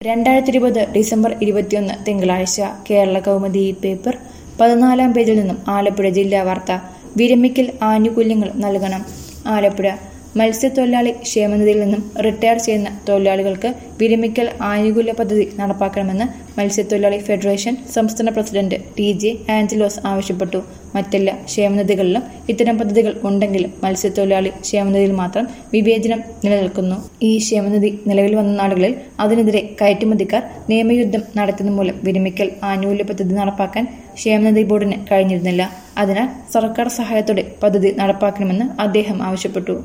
രണ്ടായിരത്തി ഇരുപത് ഡിസംബർ ഇരുപത്തിയൊന്ന് തിങ്കളാഴ്ച കേരള കൗമുദി പേപ്പർ പതിനാലാം പേജിൽ നിന്നും ആലപ്പുഴ ജില്ലാ വാർത്ത വിരമിക്കൽ ആനുകൂല്യങ്ങൾ നൽകണം ആലപ്പുഴ മത്സ്യത്തൊഴിലാളി ക്ഷേമനിധിയിൽ നിന്നും റിട്ടയർ ചെയ്യുന്ന തൊഴിലാളികൾക്ക് വിരമിക്കൽ ആനുകൂല്യ പദ്ധതി നടപ്പാക്കണമെന്ന് മത്സ്യത്തൊഴിലാളി ഫെഡറേഷൻ സംസ്ഥാന പ്രസിഡന്റ് ടി ജെ ആഞ്ചലോസ് ആവശ്യപ്പെട്ടു മറ്റെല്ലാ ക്ഷേമനിധികളിലും ഇത്തരം പദ്ധതികൾ ഉണ്ടെങ്കിലും മത്സ്യത്തൊഴിലാളി ക്ഷേമനിധിയിൽ മാത്രം വിവേചനം നിലനിൽക്കുന്നു ഈ ക്ഷേമനിധി നിലവിൽ വന്ന നാടുകളിൽ അതിനെതിരെ കയറ്റുമതിക്കാർ നിയമയുദ്ധം നടത്തുന്ന മൂലം വിരമിക്കൽ ആനുകൂല്യ പദ്ധതി നടപ്പാക്കാൻ ക്ഷേമനിധി ബോർഡിന് കഴിഞ്ഞിരുന്നില്ല അതിനാൽ സർക്കാർ സഹായത്തോടെ പദ്ധതി നടപ്പാക്കണമെന്ന് അദ്ദേഹം ആവശ്യപ്പെട്ടു